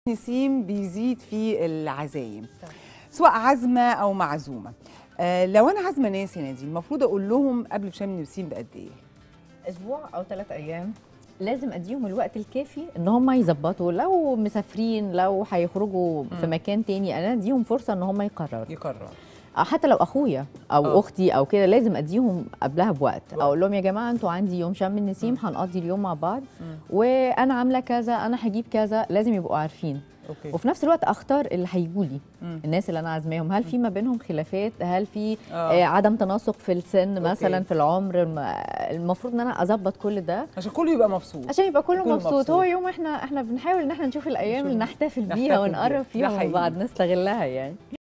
نسيم بيزيد في العزايم سواء عزمه او معزومه آه لو انا عازمه ناس يا نادين المفروض اقول لهم قبل شم نسيم بقد ايه اسبوع او ثلاث ايام لازم اديهم الوقت الكافي ان هم يظبطوا لو مسافرين لو هيخرجوا في مكان تاني انا اديهم فرصه ان هم يقرروا يقرر أو حتى لو اخويا او آه. أوه. اختي او كده لازم اديهم قبلها بوقت وقت. اقول لهم يا جماعه انتوا عندي يوم شم النسيم هنقضي اليوم مع بعض مم. وانا عامله كذا انا هجيب كذا لازم يبقوا عارفين اوكي وفي نفس الوقت اختار اللي هيجوا لي مم. الناس اللي انا عازماهم هل في ما بينهم خلافات هل في آه. آه. عدم تناسق في السن أوكي. مثلا في العمر الم- المفروض ان انا اظبط كل ده عشان كله يبقى مبسوط عشان يبقى كله كله مبسوط. مبسوط. هو يوم احنا احنا بنحاول ان احنا نشوف الايام نشوف- اللي نحتفل نحتفل بيها بيها. ونقرب ده فيها حقيقي. مع بعض نستغلها يعني